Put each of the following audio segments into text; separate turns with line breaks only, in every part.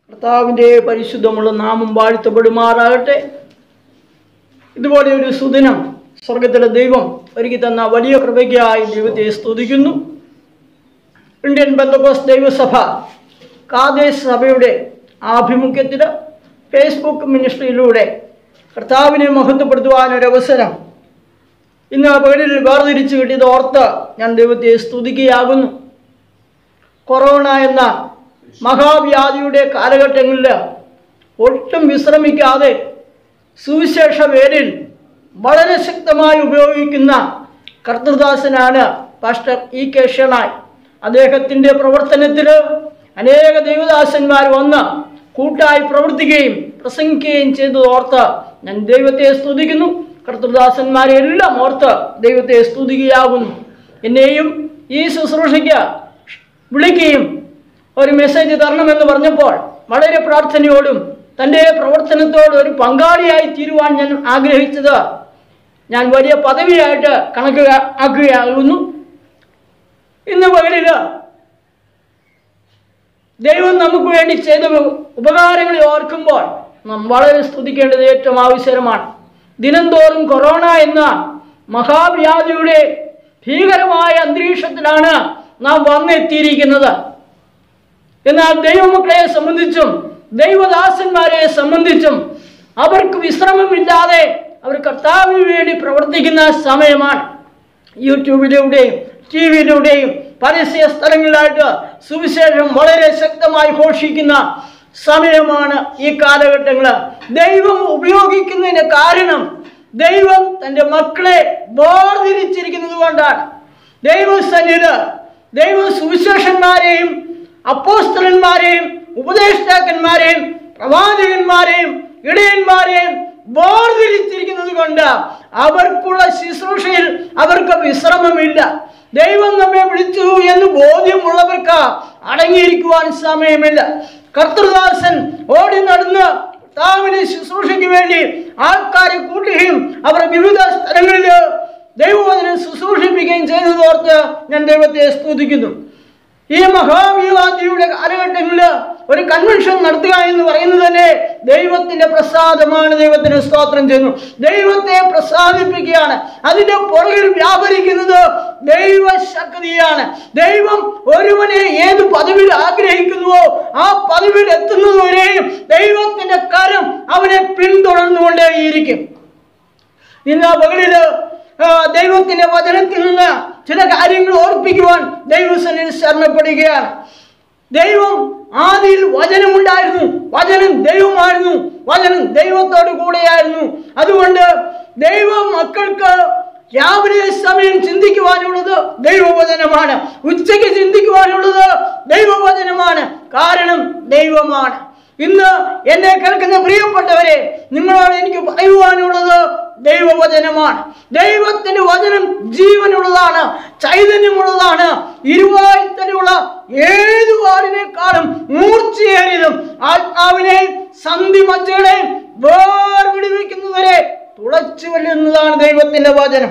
കർത്താവിൻ്റെ പരിശുദ്ധമുള്ള നാമം വാഴ്ത്തപ്പെടുമാറാകട്ടെ ഇതുപോലെ ഒരു സുദിനം സ്വർഗത്തിലെ ദൈവം ഒരുക്കി തന്ന വലിയ കൃപയ്ക്കായി ദൈവത്തെ സ്തുതിക്കുന്നു ഇന്ത്യൻ ബന്ധക്കോസ് ദൈവസഭ കാദേശ് സഭയുടെ ആഭിമുഖ്യത്തിൽ ഫേസ്ബുക്ക് മിനിസ്ട്രിയിലൂടെ കർത്താവിനെ മഹത്വപ്പെടുത്തുവാനൊരവസരം ഇന്ന് പകലിൽ വേർതിരിച്ച് കിട്ടിയത് ഓർത്ത് ഞാൻ ദൈവത്തെ സ്തുതിക്കുകയാകുന്നു കൊറോണ എന്ന മഹാവ്യാധിയുടെ കാലഘട്ടങ്ങളിൽ ഒട്ടും വിശ്രമിക്കാതെ സുവിശേഷ പേരിൽ വളരെ ശക്തമായി ഉപയോഗിക്കുന്ന കർത്തൃദാസനാണ് പാസ്റ്റർ ഇ കെ ഷണായ് അദ്ദേഹത്തിൻ്റെ പ്രവർത്തനത്തിൽ അനേക ദൈവദാസന്മാർ വന്ന് കൂട്ടായി പ്രവർത്തിക്കുകയും പ്രസംഗിക്കുകയും ചെയ്തത് ഓർത്ത് ഞാൻ ദൈവത്തെ സ്തുതിക്കുന്നു കർത്തൃദാസന്മാരെ എല്ലാം ഓർത്ത് ദൈവത്തെ സ്തുതിക്കുകയാകുന്നു എന്നെയും ഈ ശുശ്രൂഷയ്ക്ക് വിളിക്കുകയും ഒരു മെസ്സേജ് തരണമെന്ന് പറഞ്ഞപ്പോൾ വളരെ പ്രാർത്ഥനയോടും തൻ്റെ പ്രവർത്തനത്തോട് ഒരു പങ്കാളിയായി തീരുവാൻ ഞാൻ ആഗ്രഹിച്ചത് ഞാൻ വലിയ പദവിയായിട്ട് കണക്ക് ആക്കുകയാകുന്നു ഇന്ന് പകലിൽ ദൈവം നമുക്ക് വേണ്ടി ചെയ്ത ഉപകാരങ്ങളെ ഓർക്കുമ്പോൾ നാം വളരെ സ്തുതിക്കേണ്ടത് ഏറ്റവും ആവശ്യമാണ് ദിനംതോറും കൊറോണ എന്ന മഹാവ്യാധിയുടെ ഭീകരമായ അന്തരീക്ഷത്തിലാണ് നാം വന്നെത്തിയിരിക്കുന്നത് എന്നാൽ ദൈവമക്കളെ സംബന്ധിച്ചും ദൈവദാസന്മാരെ സംബന്ധിച്ചും അവർക്ക് വിശ്രമമില്ലാതെ അവർ കർത്താവിന് വേണ്ടി പ്രവർത്തിക്കുന്ന സമയമാണ് യൂട്യൂബിലൂടെയും ടി വിയിലൂടെയും പരസ്യ സ്ഥലങ്ങളിലായിട്ട് സുവിശേഷം വളരെ ശക്തമായി ഘോഷിക്കുന്ന സമയമാണ് ഈ കാലഘട്ടങ്ങൾ ദൈവം ഉപയോഗിക്കുന്നതിന് കാരണം ദൈവം തൻ്റെ മക്കളെ വേർതിരിച്ചിരിക്കുന്നത് കൊണ്ടാണ് ദൈവസന്നിധ ദൈവ സുവിശേഷന്മാരെയും അപ്പോസ്തലന്മാരെയും ഉപദേഷ്ടാക്കന്മാരെയും പ്രവാചകന്മാരെയും ഇടയന്മാരെയും വേർതിരിച്ചിരിക്കുന്നത് കൊണ്ട് അവർക്കുള്ള ശുശ്രൂഷയിൽ അവർക്ക് വിശ്രമമില്ല ദൈവം നമ്മെ വിളിച്ചു എന്ന് ബോധ്യമുള്ളവർക്ക് അടങ്ങിയിരിക്കുവാൻ സമയമില്ല കർത്തൃദാസൻ ഓടി നടന്ന് കർത്താവിനെ ശുശ്രൂഷയ്ക്ക് വേണ്ടി ആൾക്കാരെ കൂട്ടുകയും അവർ വിവിധ സ്ഥലങ്ങളിൽ ദൈവവചനം ശുശ്രൂഷിപ്പിക്കുകയും ചെയ്തതോർത്ത് ഞാൻ ദൈവത്തെ സ്തുതിക്കുന്നു ഈ മഹാവിവാദിയുടെ കാലഘട്ടങ്ങളിൽ ഒരു കൺവെൻഷൻ നടത്തുക എന്ന് പറയുന്നത് തന്നെ ദൈവത്തിന്റെ പ്രസാദമാണ് ദൈവത്തിന് സ്തോത്രം ചെയ്യുന്നു ദൈവത്തെ പ്രസാദിപ്പിക്കുകയാണ് അതിന്റെ പുറകിൽ വ്യാപരിക്കുന്നത് ദൈവശക്തിയാണ് ദൈവം ഒരുവനെ ഏത് പദവിയിൽ ആഗ്രഹിക്കുന്നുവോ ആ പദവിയിൽ എത്തുന്നതുവരെയും ദൈവത്തിന്റെ കരം അവനെ പിന്തുടർന്നുകൊണ്ടേയിരിക്കും ഇന്ന് പകലില് ആ, ദൈവത്തിന്റെ വചനത്തിൽ നിന്ന് ചില കാര്യങ്ങൾ ഓർപ്പിക്കുവാൻ ദൈവസനിൽ ശരണപ്പെടുകയാണ് ദൈവം ആദിയിൽ വചനമുണ്ടായിരുന്നു വചനം ദൈവമായിരുന്നു വചനം ദൈവത്തോട് കൂടെയായിരുന്നു അതുകൊണ്ട് ദൈവ മക്കൾക്ക് രാവിലെ സമയം ചിന്തിക്കുവാനുള്ളത് ദൈവവചനമാണ് ഉച്ചയ്ക്ക് ചിന്തിക്കുവാനുള്ളത് ദൈവവചനമാണ് കാരണം ദൈവമാണ് ഇന്ന് എന്നെ കേൾക്കുന്ന പ്രിയപ്പെട്ടവരെ നിങ്ങളോട് എനിക്ക് പറയുവാനുള്ളത് ദൈവവചനമാണ് ദൈവത്തിന്റെ വചനം ജീവനുള്ളതാണ് ചൈതന്യമുള്ളതാണ് ഇരുവായുത്തലുള്ള ഏതു വാളിനേക്കാളും മൂർച്ചയേറിയതും ആത്മാവിനെയും സന്ധി മജ്ജകളെയും വേർപിടിവിക്കുന്നവരെ തുളച്ചു വരുന്നതാണ് ദൈവത്തിന്റെ വചനം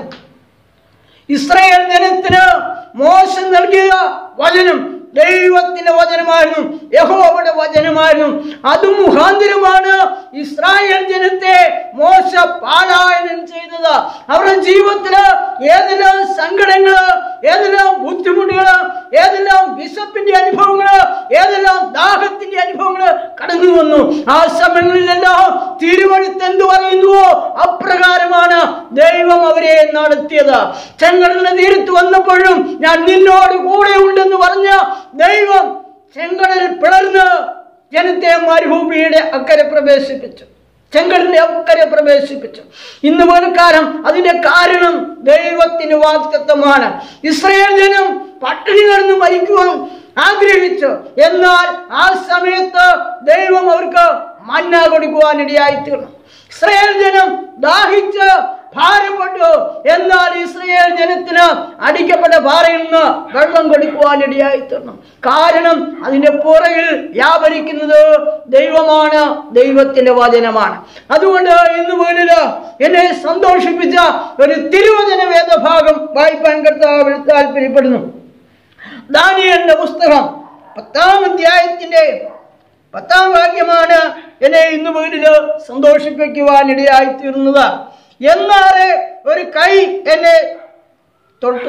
ഇസ്രായേൽ ജനത്തിന് മോശം നൽകിയ വചനം ദൈവത്തിന്റെ വചനമായിരുന്നു യഹോവയുടെ വചനമായിരുന്നു അത് മുഖാന്തരമാണ് ഇസ്രായേൽ ജനത്തെ മോശ പാലായനം ചെയ്തത് അവരുടെ ജീവിതത്തില് ഏതെല്ലാം സങ്കടങ്ങള് ഏതെല്ലാം ബുദ്ധിമുട്ടുകള് ഏതെല്ലാം വിശപ്പിന്റെ അനുഭവങ്ങള് ഏതെല്ലാം ദാഹത്തിന്റെ അനുഭവങ്ങള് കടന്നു വന്നു ആ സമയങ്ങളിലെല്ലാം തിരുവഴുത്ത് എന്ത് പറയുന്നുവോ അപ്രകാരമാണ് ദൈവം അവരെ നടത്തിയത് ചെങ്കടലിന്റെ തീരത്ത് വന്നപ്പോഴും ഞാൻ നിന്നോട് കൂടെ ഉണ്ടെന്ന് പറഞ്ഞ ദൈവം ചെങ്കടലിൽ പിളർന്ന് ജനത്തെ മരുഭൂമിയുടെ അക്കരെ പ്രവേശിപ്പിച്ചു ചെങ്കടലിന്റെ അക്കരെ പ്രവേശിപ്പിച്ചു ഇന്ന് പോലക്കാലം അതിന്റെ കാരണം ദൈവത്തിന് വാക്തത്വമാണ് ഇസ്രയേൽ ജനം പട്ടിണി കിടന്ന് മരിക്കുവാൻ ആഗ്രഹിച്ചു എന്നാൽ ആ സമയത്ത് ദൈവം അവർക്ക് മന്ന കൊടുക്കുവാനിടയായി തീർന്നു ഇസ്രയേൽ ജനം ദാഹിച്ച് ഭാരപ്പെട്ടു എന്നാൽ ഇസ്രയേൽ ജനത്തിന് അടിക്കപ്പെട്ട പാറയിൽ നിന്ന് വെള്ളം കൊടുക്കുവാനിടയായി തീർന്നു കാരണം അതിന്റെ പുറകിൽ വ്യാപരിക്കുന്നത് ദൈവമാണ് ദൈവത്തിന്റെ വചനമാണ് അതുകൊണ്ട് ഇന്ന് മുതലില് എന്നെ സന്തോഷിപ്പിച്ച ഒരു തിരുവചന വേദഭാഗം വായിപ്പാൻ കർത്താവ് താല്പര്യപ്പെടുന്നു ദാനിയലിന്റെ പുസ്തകം പത്താം അധ്യായത്തിന്റെ പത്താം വാക്യമാണ് എന്നെ ഇന്ന് വീട്ടില് സന്തോഷിപ്പിക്കുവാൻ ഇടയായി തീർന്നത് എന്നാറെ ഒരു കൈ എന്നെ തൊട്ടു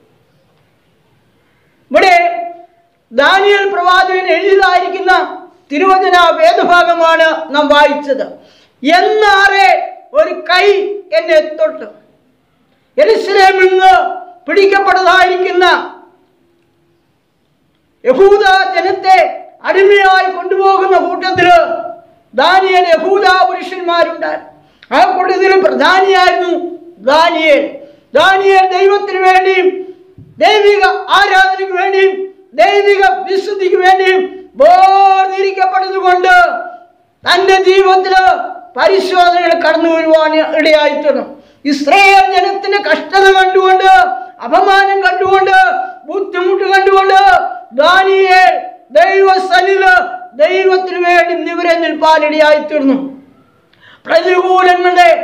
ഇവിടെ ദാനിയൽ പ്രവാചകൻ എഴുതിയതായിരിക്കുന്ന തിരുവചന വേദഭാഗമാണ് നാം വായിച്ചത് എന്നാറെ ഒരു കൈ എന്നെ തൊട്ടു എലിസ്ലേമിൽ നിന്ന് പിടിക്കപ്പെട്ടതായിരിക്കുന്ന യഹൂദ ജനത്തെ അടിമയായി കൊണ്ടുപോകുന്ന കൂട്ടത്തില് ദാനിയൽ യഹൂദ പുരുഷന്മാരുണ്ടായിരുന്നു ആ കൂട്ടത്തിൽ പ്രധാനിയായിരുന്നു ദാനിയേൽ ദാനിയേൽ ദൈവത്തിന് വേണ്ടിയും ദൈവിക ആരാധനയ്ക്ക് വേണ്ടിയും ദൈവിക വിശുദ്ധിക്ക് വേണ്ടിയും ബോധിരിക്കപ്പെട്ടതുകൊണ്ട് തന്റെ ജീവിതത്തില് പരിശോധനകൾ കടന്നു വരുവാൻ ഇടയായിത്തീർന്നു ഇസ്രയേൽ ജനത്തിന്റെ കഷ്ടത കണ്ടുകൊണ്ട് അപമാനം കണ്ടുകൊണ്ട് ബുദ്ധിമുട്ട് കണ്ടുകൊണ്ട് ദാനിയേൽ ദൈവസനില് ദൈവത്തിന് വേണ്ടി നിവരെ നിൽപ്പാൻ ഇടയായിത്തീർന്നു പ്രതികൂലങ്ങളുടെ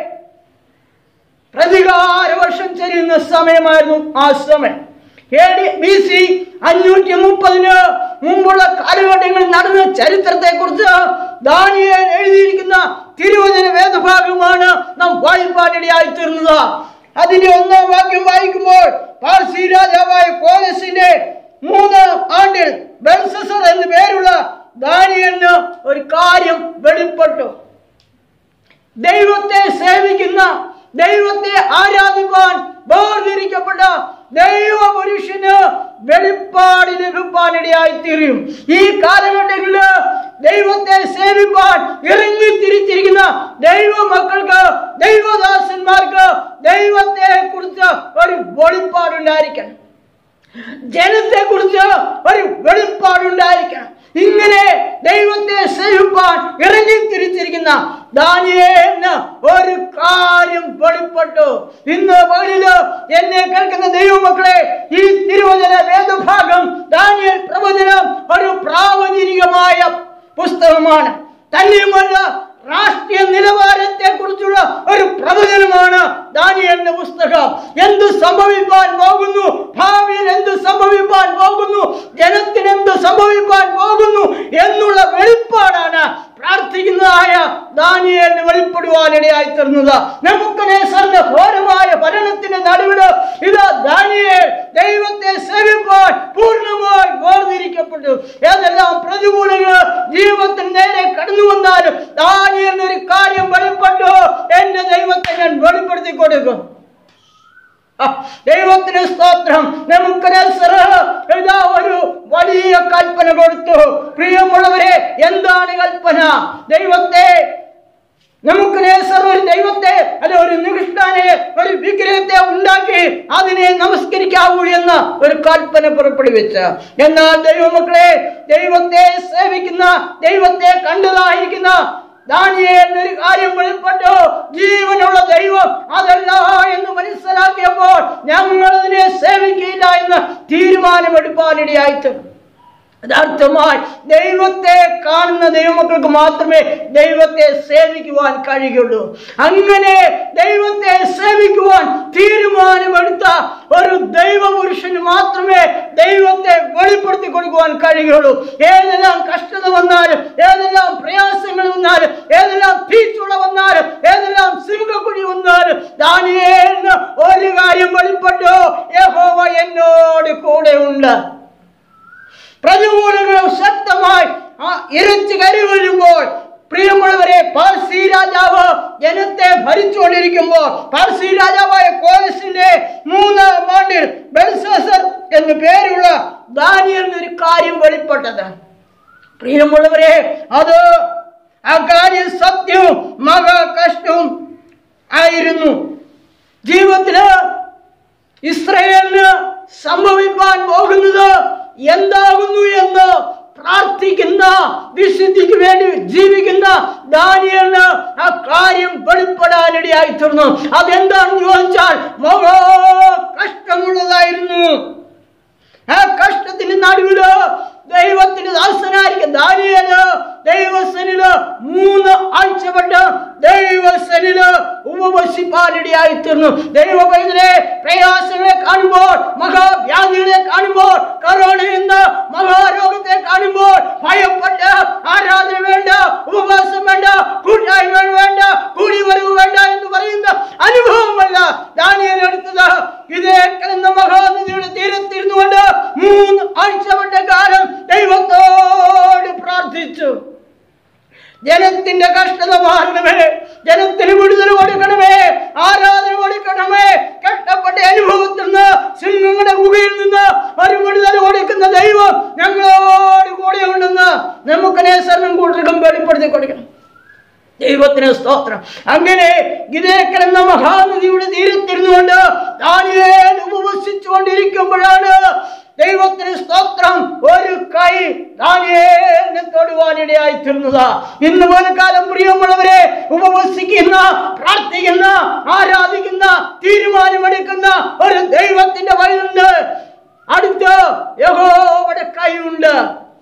പ്രതികാര വർഷം ചെല്ലുന്ന സമയമായിരുന്നു ആ സമയം ബി സി അഞ്ഞൂറ്റി മുപ്പതിന് മുമ്പുള്ള കാലഘട്ടങ്ങളിൽ നടന്ന ചരിത്രത്തെ കുറിച്ച് ദാനിയേൽ എഴുതിയിരിക്കുന്ന തിരുവചന വേദഭാഗമാണ് നാം വായിപ്പാനിടയായി തീർന്നത് അതിന്റെ ഒന്നാം വാക്യം വായിക്കുമ്പോൾ പാർസി രാജാവായ കോലസിന്റെ മൂന്ന് ആണ്ടിൽ ബെൽസസർ എന്ന് പേരുള്ള ദാനിയലിന് ഒരു കാര്യം വെളിപ്പെട്ടു ദൈവത്തെ സേവിക്കുന്ന ദൈവത്തെ ആരാധിപ്പാൻ വേർതിരിക്കപ്പെട്ട ദൈവ പുരുഷന് വെളിപ്പാട് ലഭിപ്പാനിടയായി തീരും ഈ കാലഘട്ടങ്ങളില് ദൈവത്തെ സേവിപ്പാൻ ഇറങ്ങി തിരിച്ചിരിക്കുന്ന ദൈവ മക്കൾക്ക് ദൈവദാസന്മാർക്ക് ദൈവത്തെ കുറിച്ച് ഒരു വെളിപ്പാടുണ്ടായിരിക്കണം ജനത്തെ കുറിച്ച് ഒരു വെളിപ്പാടുണ്ടായിരിക്കണം ഇങ്ങനെ ദൈവത്തെ സേവിപ്പാൻ ഇറങ്ങി തിരിച്ചിരിക്കുന്ന ദാനിയേലിന് ഒരു കാര്യം വെളിപ്പെട്ടു ഇന്ന് പകലില് എന്നെ കേൾക്കുന്ന ദൈവമക്കളെ ഈ തിരുവചന വേദഭാഗം ദാനിയേൽ പ്രവചനം ഒരു പ്രാവചനികമായ പുസ്തകമാണ് തന്നെയുമല്ല രാഷ്ട്രീയ നിലവാരത്തെ കുറിച്ചുള്ള ഒരു പ്രവചനമാണ് ദാനിയലിന്റെ പുസ്തകം എന്ത് സംഭവിപ്പാൻ പോകുന്നു ഭാവിയിൽ എന്ത് സംഭവിപ്പാൻ പോകുന്നു ജനത്തിന് എന്ത് സംഭവിപ്പാൻ പോകുന്നു എന്നുള്ള വെളിപ്പാടാണ് പ്രാർത്ഥിക്കുന്നതായ ദാനിയലിന് വെളിപ്പെടുവാനിടയായി തീർന്നത് നമുക്ക് നേസറിന്റെ ഘോരമായ ഭരണത്തിന്റെ നടുവില് ഇത് ദാനിയേൽ ദൈവത്തെ സേവിപ്പാൻ പൂർണ്ണമായി വേർതിരിക്കപ്പെട്ടു ഏതെല്ലാം പ്രതികൂലങ്ങൾ ജീവിതത്തിന് നേരെ കടന്നു വന്നാലും ദാനിയലിന് ഒരു കാര്യം വെളിപ്പെട്ടു എന്റെ ദൈവത്തെ ഞാൻ വെളിപ്പെടുത്തി കൊടുക്കും ആ, ദൈവത്തിന് സ്തോത്രം നമുക്ക് ഇതാ ഒരു വലിയ കൽപ്പന കൊടുത്തു പ്രിയമുള്ളവരെ എന്താണ് കൽപ്പന ദൈവത്തെ നമുക്ക് നേസർ ഒരു ദൈവത്തെ അല്ലെ ഒരു നികൃഷ്ടാനെ ഒരു വിഗ്രഹത്തെ ഉണ്ടാക്കി അതിനെ നമസ്കരിക്കാവൂ എന്ന് ഒരു കൽപ്പന പുറപ്പെടുവിച്ച് എന്നാൽ ദൈവമക്കളെ ദൈവത്തെ സേവിക്കുന്ന ദൈവത്തെ കണ്ടതായിരിക്കുന്ന ദാനിയേലിന് ഒരു കാര്യം വെളിപ്പെട്ടു ജീവനുള്ള ദൈവം അതല്ല എന്ന് മനസ്സിലാക്കിയപ്പോൾ ഞങ്ങൾ അതിനെ സേവിക്കില്ല എന്ന് തീരുമാനമെടുപ്പാനിടയായിട്ട് യഥാർത്ഥമായി ദൈവത്തെ കാണുന്ന ദൈവമക്കൾക്ക് മാത്രമേ ദൈവത്തെ സേവിക്കുവാൻ കഴിയുള്ളൂ അങ്ങനെ ദൈവത്തെ സേവിക്കുവാൻ തീരുമാനമെടുത്ത ഒരു ദൈവപുരുഷന് മാത്രമേ ദൈവത്തെ വെളിപ്പെടുത്തി കൊടുക്കുവാൻ കഴിയുള്ളൂ ഏതെല്ലാം കഷ്ടത വന്നാലും ഏതെല്ലാം പ്രയാസങ്ങൾ വന്നാലും ഏതെല്ലാം തീച്ചുള വന്നാലും ഏതെല്ലാം സിംഹക്കുഴി വന്നാലും ദാനിയേലിന് ഒരു കാര്യം വെളിപ്പെട്ടു യഹോവ എന്നോട് കൂടെ ഉണ്ട് പ്രതികൂലങ്ങൾ ശക്തമായി ആ ഇരച്ചു കരി വരുമ്പോൾ പ്രിയമുള്ളവരെ പാർസി രാജാവ് ജനത്തെ ഭരിച്ചുകൊണ്ടിരിക്കുമ്പോൾ പാർസി രാജാവായ കോലസിന്റെ മൂന്നാം ആണ്ടിൽ ബെൽസസർ എന്ന് പേരുള്ള ദാനിയലിന് ഒരു കാര്യം വെളിപ്പെട്ടത് പ്രിയമുള്ളവരെ അത് ആ കാര്യം സത്യവും മഹാ കഷ്ടവും ആയിരുന്നു ജീവിതത്തില് ഇസ്രയേലിന് സംഭവിപ്പാൻ പോകുന്നത് എന്താകുന്നു എന്ന് പ്രാർത്ഥിക്കുന്ന വിശുദ്ധിക്ക് വേണ്ടി ജീവിക്കുന്ന ദാനിയലിന് ആ കാര്യം വെളിപ്പെടാനിടയായി തീർന്നു അതെന്താണെന്ന് ചോദിച്ചാൽ മഹാ കഷ്ടമുള്ളതായിരുന്നു ആ കഷ്ടത്തിന് നടുവില് ദൈവത്തിന് ദാസനായിരിക്കും ദാനിയല് ദൈവസനില് മൂന്ന് ആഴ്ചപ്പെട്ട് ദൈവസനില് ഉപവസിപ്പാനിടയായി തീർന്നു ദൈവ പൈതലെ പ്രയാസങ്ങളെ കാണുമ്പോൾ മഹാവ്യാധികളെ കാണുമ്പോൾ കൊറോണ എന്ന മഹാരോഗത്തെ കാണുമ്പോൾ ഭയപ്പെട്ട് ആരാധന ജനത്തിന്റെ കഷ്ടത മാറണമേ ജനത്തിന് വിടുതൽ കൊടുക്കണമേ ആരാധന കൊടുക്കണമേ കഷ്ടപ്പെട്ട അനുഭവത്തിൽ നിന്ന് സിംഹങ്ങളുടെ ഗുഹയിൽ നിന്ന് ഒരു വിടുതൽ കൊടുക്കുന്ന ദൈവം ഞങ്ങളോട് കൂടെ ഉണ്ടെന്ന് നമുക്ക് നേസറിനും കൂട്ടർക്കും വെളിപ്പെടുത്തി കൊടുക്കണം ദൈവത്തിന് സ്തോത്രം അങ്ങനെ ഗിരേക്കൽ എന്ന മഹാനദിയുടെ തീരത്തിരുന്നുകൊണ്ട് ദാനിയേൽ ഉപവസിച്ചുകൊണ്ടിരിക്കുമ്പോഴാണ് ദൈവത്തിന് സ്തോത്രം ഒരു കൈ ദാനിയേലിനെ തൊടുവാനിടയായി തീർന്നത് ഇന്ന് കാലം പ്രിയമുള്ളവരെ ഉപവസിക്കുന്ന പ്രാർത്ഥിക്കുന്ന ആരാധിക്കുന്ന തീരുമാനമെടുക്കുന്ന ഒരു ദൈവത്തിന്റെ വഴിയുണ്ട് അടുത്ത് യഹോവയുടെ കൈയുണ്ട്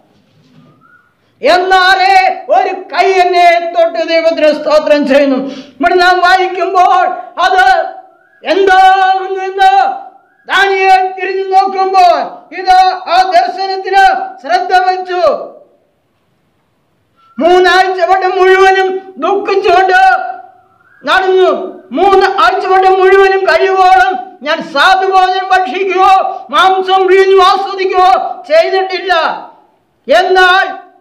എന്നാലേ ഒരു കൈ എന്നെ തൊട്ട് ദൈവത്തിന് സ്തോത്രം ചെയ്യുന്നു ഇവിടെ നാം വായിക്കുമ്പോൾ അത് എന്താകുന്നു എന്ന് ദാനിയേൽ തിരിഞ്ഞു നോക്കുമ്പോൾ ഇത് ആ ദർശനത്തിന് ശ്രദ്ധ വെച്ചു മൂന്നാഴ്ച വട്ടം മുഴുവനും ദുഃഖിച്ചുകൊണ്ട് നടന്നു മൂന്ന് ആഴ്ച വട്ടം മുഴുവനും കഴിയുവോളം ഞാൻ സാധുഭോജനം ഭക്ഷിക്കുകയോ മാംസം വീഞ്ഞു ആസ്വദിക്കുകയോ ചെയ്തിട്ടില്ല എന്നാൽ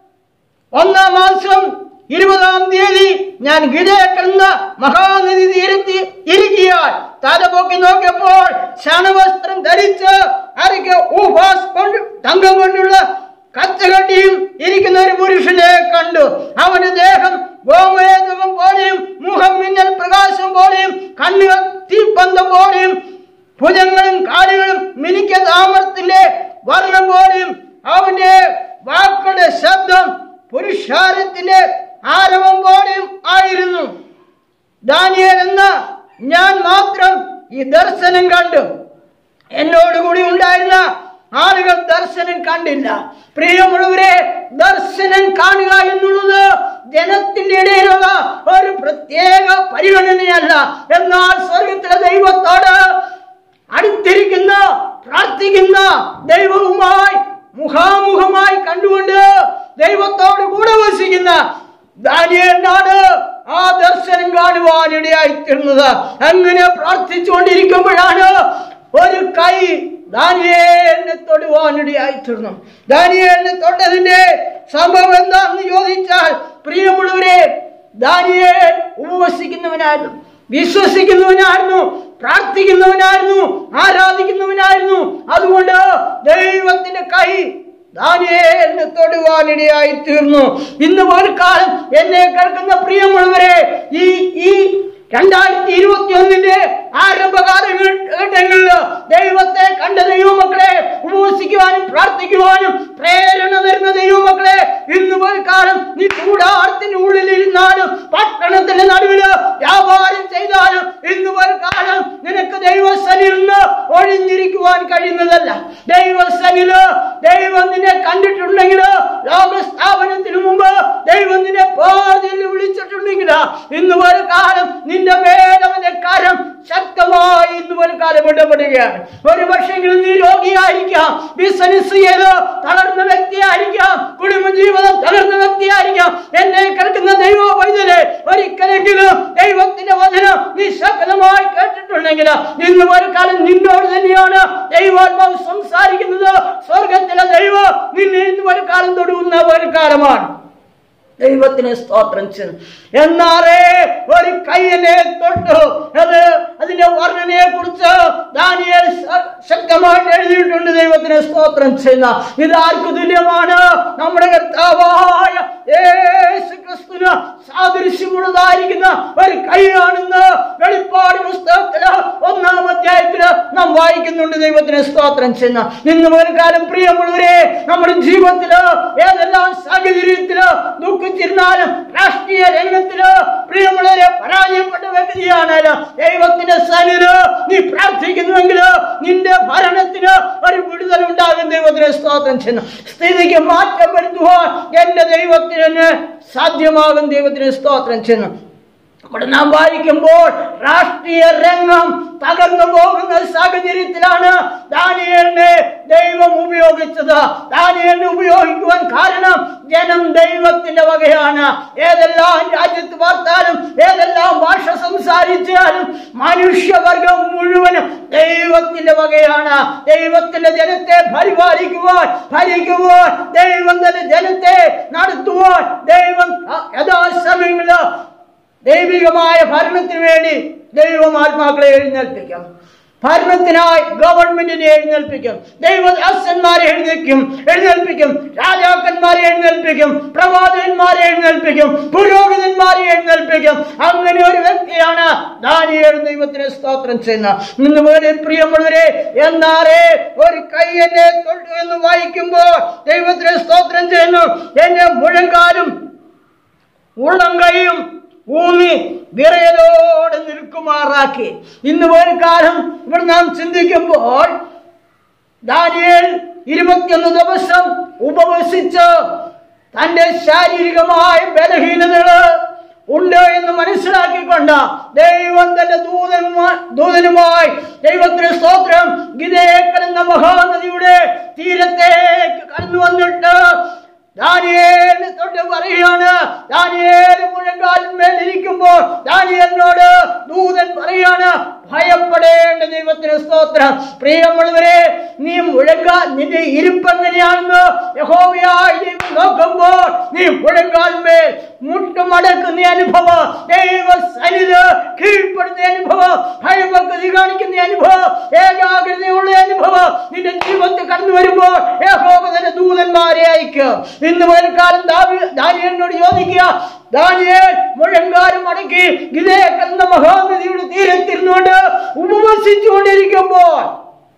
ഒന്നാം മാസം ഇരുപതാം തീയതി ഞാൻ ഗിരേക്കുന്ന മഹാനദി തീരത്തി ഇരിക്കുകയാൽ തലപൊക്കി നോക്കിയപ്പോൾ ശണവസ്ത്രം ധരിച്ച് അരയ്ക്ക് ഊഫാസ് കൊണ്ട് തങ്കം കൊണ്ടുള്ള കച്ചകട്ടിയും ഇരിക്കുന്ന ഒരു പുരുഷനെ കണ്ടു അവന്റെ ദേഹം ഗോമേതകം പോലെയും മുഖം മിന്നൽ പ്രകാശം പോലെയും കണ്ണുകൾ തീപ്പന്തം പോലെയും ഭുജങ്ങളും കാലുകളും മിനിക്ക താമരത്തിന്റെ വർണ്ണം പോലെയും അവന്റെ വാക്കുകളുടെ ശബ്ദം പുരുഷാരത്തിന്റെ ആരവം പോലെയും ആയിരുന്നു ദാനിയേൽ എന്ന ഞാൻ മാത്രം ഈ ദർശനം കണ്ടു എന്നോടുകൂടി ഉണ്ടായിരുന്ന ആളുകൾ ദർശനം കണ്ടില്ല പ്രിയമുള്ളവരെ ദർശനം കാണുക എന്നുള്ളത് ജനത്തിന്റെ ഇടയിലുള്ള ഒരു പ്രത്യേക പരിഗണനയല്ല എന്നാൽ സ്വർഗത്തിലെ ദൈവത്തോട് അടുത്തിരിക്കുന്ന പ്രാർത്ഥിക്കുന്ന ദൈവവുമായി മുഖാമുഖമായി കണ്ടുകൊണ്ട് ദൈവത്തോട് കൂടെ വസിക്കുന്ന ദാനിയലിനാണ് ആ ദർശനം കാണുവാനിടയായി തീർന്നത് അങ്ങനെ പ്രാർത്ഥിച്ചുകൊണ്ടിരിക്കുമ്പോഴാണ് ഒരു കൈ ദാനിയേലിനെ തൊടുവാനിടയായി തീർന്നു ദാനിയേലിനെ തൊട്ടതിന്റെ സംഭവം എന്താണെന്ന് ചോദിച്ചാൽ പ്രിയമുള്ളവരെ ദാനിയേൽ ഉപവസിക്കുന്നവനായിരുന്നു വിശ്വസിക്കുന്നവനായിരുന്നു പ്രാർത്ഥിക്കുന്നവനായിരുന്നു ആരാധിക്കുന്നവനായിരുന്നു അതുകൊണ്ട് ദൈവത്തിന്റെ കൈ ദാനിയേലിനെ തൊടുവാനിടയായി തീർന്നു ഇന്ന് പോൽക്കാലം എന്നെ കേൾക്കുന്ന പ്രിയമുള്ളവരെ ഈ ഈ രണ്ടായിരത്തി ഇരുപത്തി ഒന്നിന്റെ ആരംഭകാല ഘട്ടങ്ങളിൽ ദൈവത്തെ കണ്ട ദൈവമക്കളെ ഉപവസിക്കുവാനും പ്രാർത്ഥിക്കുവാനും പ്രേരണ തരുന്ന ദൈവമക്കളെ ഇന്ന് പോൽക്കാലം നീ കൂടാരത്തിന്റെ ഉള്ളിൽ ഇരുന്നാലും പട്ടണത്തിന്റെ നടുവില് വ്യാപാരം ചെയ്താലും ഇന്ന് പോൽക്കാലം നിനക്ക് ദൈവസനിൽ നിന്ന് ഒഴിഞ്ഞിരിക്കുവാൻ കഴിയുന്നതല്ല ദൈവസനില് ദൈവം നിന്നെ കണ്ടിട്ടുണ്ടെങ്കിൽ ലോക സ്ഥാപനത്തിന് മുമ്പ് ദൈവം നിന്നെ പാതിൽ വിളിച്ചിട്ടുണ്ടെങ്കിൽ ഇന്ന് ഒരു കാലം നിന്റെ മേലവന്റെ കരം ശക്തമായി ഇന്ന് ഒരു കാലം ഇടപെടുകയാണ് ഒരു പക്ഷെങ്കിലും നീ രോഗിയായിരിക്കാം ബിസിനസ് ചെയ്ത് തളർന്ന വ്യക്തിയായിരിക്കാം കുടുംബജീവിതം തളർന്ന വ്യക്തിയായിരിക്കാം എന്നെ കേൾക്കുന്ന ദൈവ വൈദ്യരെ ഒരിക്കലെങ്കിലും ദൈവത്തിന്റെ വചനം നീ ശക്തമായി കേട്ടിട്ടുണ്ടെങ്കിൽ ഇന്ന് ഒരു കാലം നിന്നോട് തന്നെയാണ് ദൈവാത്മാവ് സംസാരിക്കുന്നത് സ്വർഗത്തിലെ ദൈവം നിന്നെ ഇന്ന് ഒരു കാലം തൊടുന്ന ഒരു കാലമാണ് ദൈവത്തിന് സ്തോത്രം ചെയ്യുന്നു എന്നാറേ ഒരു കയ്യനെ തൊട്ടു അത് അതിന്റെ വർണ്ണനയെ കുറിച്ച് ദാനിയേൽ ശ- ശക്തമായിട്ട് എഴുതിയിട്ടുണ്ട് ദൈവത്തിന് സ്തോത്രം ചെയ്യുന്ന ഇത് ആർക്ക് തുല്യമാണ് നമ്മുടെ കർത്താവായ യേശു ക്രിസ്തുവിന് സാദൃശ്യമുള്ളതായിരിക്കുന്ന ഒരു കൈയാണെന്ന് വെളിപ്പാട് പുസ്തകത്തില് ഒന്നാം അധ്യായത്തില് നാം വായിക്കുന്നുണ്ട് ദൈവത്തിന് സ്തോത്രം ചെയ്യുന്ന ഇന്ന് ഒരു കാലം പ്രിയമുള്ളവരെ നമ്മുടെ ജീവിതത്തില് ഏതെല്ലാം സാഹചര്യത്തില് ദുഃഖിച്ചിരുന്നാലും രാഷ്ട്രീയ രംഗത്തില് പ്രിയമുള്ളവരെ പരാജയപ്പെട്ട വ്യക്തിയാണേലും ദൈവത്തിന്റെ സനില് നീ പ്രാർത്ഥിക്കുന്നുവെങ്കിൽ നിന്റെ ഭരണത്തിന് ഒരു വിടുതൽ ഉണ്ടാകും ദൈവത്തിന് സ്തോത്രം ചെയ്യുന്നു സ്ഥിതിക്ക് മാറ്റം വരുത്തുവാൻ എന്റെ ദൈവത്തിന് സാധ്യമാകും ദൈവത്തിന് സ്തോത്രം ചെയ്യുന്നു അവിടെ നാം വായിക്കുമ്പോൾ രാഷ്ട്രീയ രംഗം തകർന്നു പോകുന്ന സാഹചര്യത്തിലാണ് ദാനിയേലിനെ ദൈവം ഉപയോഗിച്ചത് ദാനിയേലിനെ ഉപയോഗിക്കുവാൻ കാരണം ജനം ദൈവത്തിന്റെ വകയാണ് ഏതെല്ലാം രാജ്യത്ത് പാർത്താലും ഏതെല്ലാം ഭാഷ സംസാരിച്ചാലും മനുഷ്യവർഗം മുഴുവനും ദൈവത്തിന്റെ വകയാണ് ദൈവത്തിന്റെ ജനത്തെ പരിപാലിക്കുവാൻ ഭരിക്കുവാൻ ദൈവം തന്നെ ജനത്തെ നടത്തുവാൻ ദൈവം യഥാ ദൈവികമായ ഭരണത്തിന് വേണ്ടി ദൈവം ആത്മാക്കളെ എഴുന്നേൽപ്പിക്കും ഭരണത്തിനായി ഗവൺമെന്റിനെ എഴുന്നേൽപ്പിക്കും ദൈവദാസന്മാരെ എഴുന്നേൽക്കും എഴുന്നേൽപ്പിക്കും രാജാക്കന്മാരെ എഴുന്നേൽപ്പിക്കും പ്രവാചകന്മാരെ എഴുന്നേൽപ്പിക്കും പുരോഹിതന്മാരെ എഴുന്നേൽപ്പിക്കും അങ്ങനെ ഒരു വ്യക്തിയാണ് ദാനിയേൽ ദൈവത്തിന് സ്തോത്രം ചെയ്യുന്ന ഇന്ന് പോലെ പ്രിയമുള്ളവരെ എന്നാറേ ഒരു കൈ എന്നെ തൊട്ടു എന്ന് വായിക്കുമ്പോൾ ദൈവത്തിന് സ്തോത്രം ചെയ്യുന്നു എന്റെ മുഴങ്കാലും ഉള്ളം കൈയും ഊന്നി വിറയലോടെ നിൽക്കുമാറാക്കി ഇന്ന് ഒരു കാലം ഇവിടെ നാം ചിന്തിക്കുമ്പോൾ ദാനിയേൽ ഇരുപത്തിയൊന്ന് ദിവസം ഉപവസിച്ച് തന്റെ ശാരീരികമായ ബലഹീനതകള് ഉണ്ട് എന്ന് മനസ്സിലാക്കിക്കൊണ്ട് ദൈവം തന്റെ ദൂതനുമായി ദൂതനുമായി ദൈവത്തിന് സ്തോത്രം ഗിതേക്കൻ എന്ന മഹാനദിയുടെ തീരത്തേക്ക് കടന്നു വന്നിട്ട് ദാനിയേലിനെ തൊട്ട് പറയുകയാണ് ദാനിയേൽ മുഴങ്കാലിന്മേൽ ഇരിക്കുമ്പോൾ ദാനിയേലിനോട് ദൂതൻ പറയാണ് ഭയപ്പെടേണ്ട ദൈവത്തിന് സ്തോത്രം പ്രിയമുള്ളവരെ നീ മുഴങ്കാൽ നിന്റെ ഇരിപ്പ് എങ്ങനെയാണെന്ന് യഹോവയായി ദൈവം നോക്കുമ്പോൾ നീ മുഴങ്കാൽമേൽ മുട്ടുമടക്കുന്ന അനുഭവം ദൈവ സന്നിധ കീഴ്പ്പെടുന്ന അനുഭവം ഭയഭക്തി കാണിക്കുന്ന അനുഭവം ഏകാഗ്രതയുള്ള അനുഭവം നിന്റെ ജീവിതത്തിൽ കടന്നു വരുമ്പോൾ യഹോവ തന്നെ ദൂതന്മാരെ അയക്കും ഇന്ന് ഒരു കാലം ദാനിയലിനോട് ചോദിക്കുക ദാനിയേൽ മുഴങ്കാലും അടക്കി ഗിതേ എന്ന മഹാനദിയുടെ തീരത്തിരുന്നുകൊണ്ട് ഉപവസിച്ചുകൊണ്ടിരിക്കുമ്പോൾ